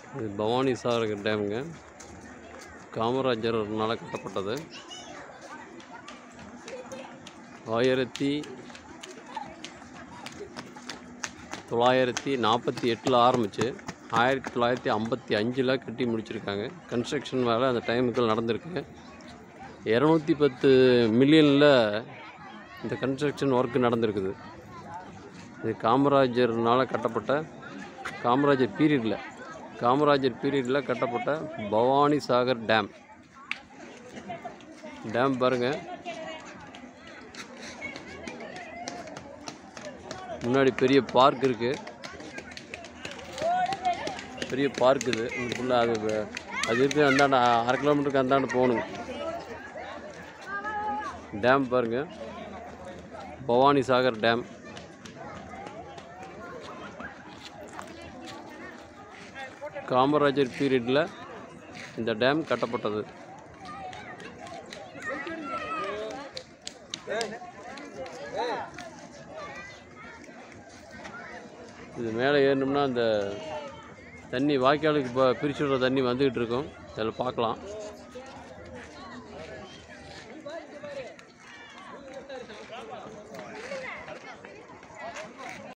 இது பவானி சாகர் டேமுங்க காமராஜர்னால கட்டப்பட்டது ஆயிரத்தி தொள்ளாயிரத்தி நாற்பத்தி எட்டில் ஆரம்பித்து ஆயிரத்தி தொள்ளாயிரத்தி ஐம்பத்தி அஞ்சில் கட்டி முடிச்சிருக்காங்க கன்ஸ்ட்ரக்ஷன் வேலை அந்த டைமுக்கு நடந்திருக்கு இரநூத்தி பத்து மில்லியனில் இந்த கன்ஸ்ட்ரக்ஷன் ஒர்க் நடந்திருக்குது இது காமராஜர்னால கட்டப்பட்ட காமராஜர் பீரியடில் காமராஜர் பீரியடில் கட்டப்பட்ட பவானி சாகர் டேம் டேம் பாருங்கள் முன்னாடி பெரிய பார்க் இருக்குது பெரிய பார்க் இது இங்க ஃபுல்லாக அது வ- அது இருக்குது அந்தாண்ட அரை கிலோமீட்டருக்கு அந்தாண்ட போகணுங்க டேம் பாருங்கள் பவானி சாகர் டேம் காமராஜர் பீரியடில் இந்த டேம் கட்டப்பட்டது இது மேலே ஏறினோம்னா அந்த தண்ணி வாய்க்காலுக்கு இப்போ பிரிச்சு விடுற தண்ணி வந்துக்கிட்டு இருக்கும் அதில் பார்க்கலாம்